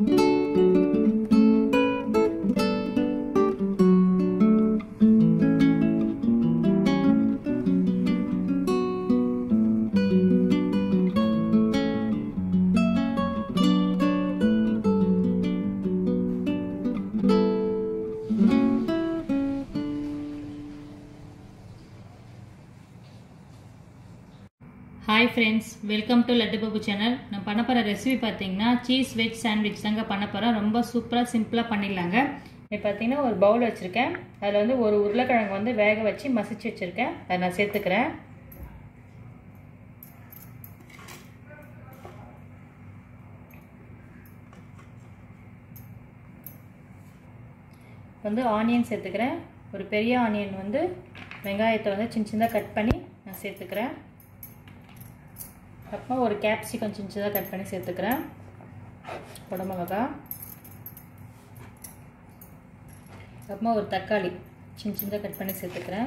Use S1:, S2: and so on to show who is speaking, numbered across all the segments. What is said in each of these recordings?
S1: hi friends welcome to Laddu Babu channel நான் பண்ண போகிற ரெசிபி பார்த்தீங்கன்னா சீஸ் வெஜ் சாண்ட்விச் தாங்க பண்ண போகிறேன் ரொம்ப சூப்பராக சிம்பிளாக பண்ணிடலாங்க இப்போ பார்த்தீங்கன்னா ஒரு பவுல் வச்சுருக்கேன் அதில் வந்து ஒரு உருளைக்கிழங்கு வந்து வேக வச்சு மசிச்சு வச்சுருக்கேன் அதை நான் சேர்த்துக்கிறேன் வந்து ஆனியன் சேர்த்துக்கிறேன் ஒரு பெரிய ஆனியன் வந்து வெங்காயத்தை வந்து சின்ன சின்னதாக கட் பண்ணி நான் சேர்த்துக்கிறேன் அப்புறம் ஒரு கேப்சிகம் சின்ன சின்னதாக கட் பண்ணி சேர்த்துக்கிறேன் குடமிளகா அப்புறமா ஒரு தக்காளி சின்ன சின்னதாக கட் பண்ணி சேர்த்துக்கிறேன்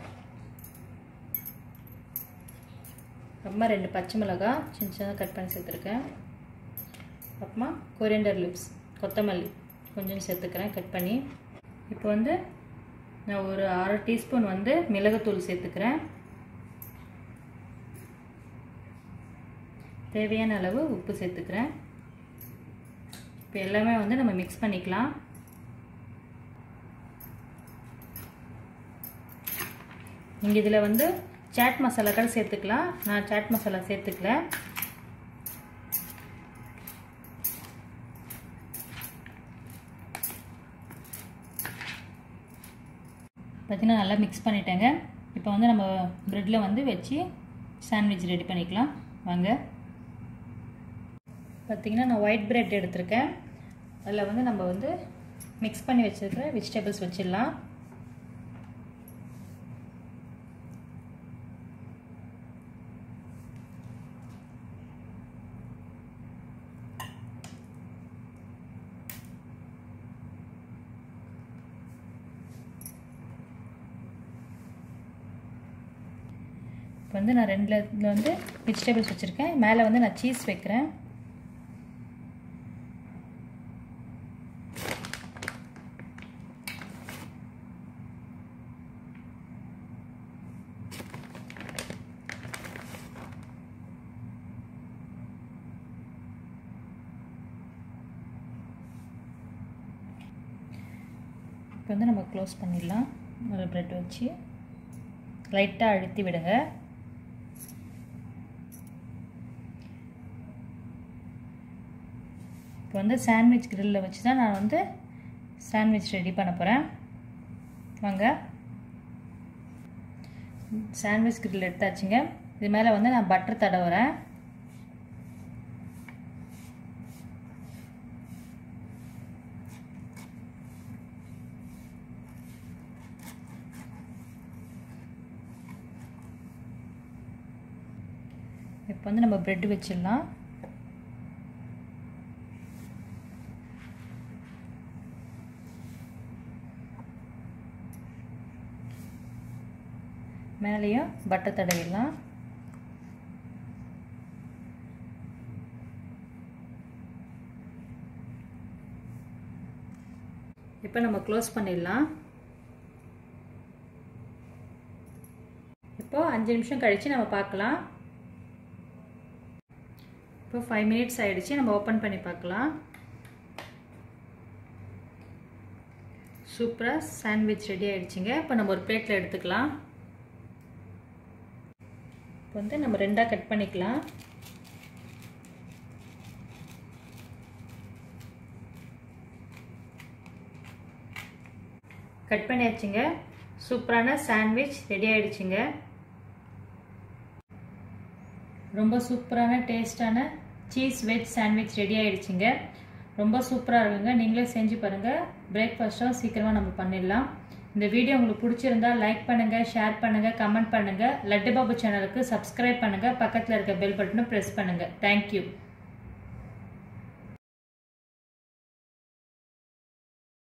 S1: அப்புறமா ரெண்டு பச்சை மிளகா சின்ன சின்னதாக கட் பண்ணி சேர்த்துருக்கேன் அப்புறமா கொரியண்டர் லிப்ஸ் கொத்தமல்லி கொஞ்சம் சேர்த்துக்கிறேன் கட் பண்ணி இப்போ வந்து நான் ஒரு அரை டீஸ்பூன் வந்து மிளகுத்தூள் சேர்த்துக்கிறேன் தேவையான அளவு உப்பு சேர்த்துக்கிறேன் இப்போ எல்லாமே வந்து நம்ம மிக்ஸ் பண்ணிக்கலாம் நீங்கள் இதில் வந்து சாட் மசாலா கூட சேர்த்துக்கலாம் நான் சாட் மசாலா சேர்த்துக்கல பார்த்தீங்கன்னா நல்லா மிக்ஸ் பண்ணிட்டேங்க இப்போ வந்து நம்ம ப்ரெட்டில் வந்து வச்சு சாண்ட்விச் ரெடி பண்ணிக்கலாம் வாங்க பார்த்திங்கன்னா நான் ஒயிட் பிரெட் எடுத்திருக்கேன் அதில் வந்து நம்ம வந்து மிக்ஸ் பண்ணி வச்சுருக்கிற வெஜிடபிள்ஸ் வச்சிடலாம் இப்போ வந்து நான் ரெண்டில் இதில் வந்து வெஜிடபிள்ஸ் வச்சுருக்கேன் மேலே வந்து நான் சீஸ் வைக்கிறேன் இப்போ வந்து நம்ம க்ளோஸ் பண்ணிடலாம் ஒரு ப்ரெட் வச்சு லைட்டாக அழுத்தி விடுங்க இப்போ வந்து சாண்ட்விச் கிரில்லில் வச்சு தான் நான் வந்து சாண்ட்விச் ரெடி பண்ண போகிறேன் வாங்க சாண்ட்விச் கிரில் எடுத்தாச்சுங்க இது மேலே வந்து நான் பட்டர் தடவுறேன் இப்போ வந்து நம்ம ப்ரெட் வச்சிடலாம் மேலேயும் பட்டர் தடவிடலாம் இப்போ நம்ம க்ளோஸ் பண்ணிடலாம் இப்போ அஞ்சு நிமிஷம் கழித்து நம்ம பார்க்கலாம் இப்போ ஃபைவ் மினிட்ஸ் ஆகிடுச்சு நம்ம ஓப்பன் பண்ணி பார்க்கலாம் சூப்பராக சாண்ட்விச் ரெடி ஆகிடுச்சிங்க இப்போ நம்ம ஒரு பிளேட்டில் எடுத்துக்கலாம் இப்போ வந்து நம்ம ரெண்டாக கட் பண்ணிக்கலாம் கட் பண்ணியாச்சுங்க சூப்பரான சாண்ட்விச் ரெடி ஆகிடுச்சிங்க ரொம்ப சூப்பரான டேஸ்டான சீஸ் வெஜ் சாண்ட்விச் ரெடி ஆகிடுச்சிங்க ரொம்ப சூப்பராக இருக்குங்க நீங்களே செஞ்சு பாருங்கள் பிரேக்ஃபாஸ்ட்டாக சீக்கிரமாக நம்ம பண்ணிடலாம் இந்த வீடியோ உங்களுக்கு பிடிச்சிருந்தா லைக் பண்ணுங்கள் ஷேர் பண்ணுங்கள் கமெண்ட் பண்ணுங்கள் லட்டு பாபு சேனலுக்கு சப்ஸ்கிரைப் பண்ணுங்கள் பக்கத்தில் இருக்க பெல் பட்டனும் ப்ரெஸ் பண்ணுங்கள் தேங்க்யூ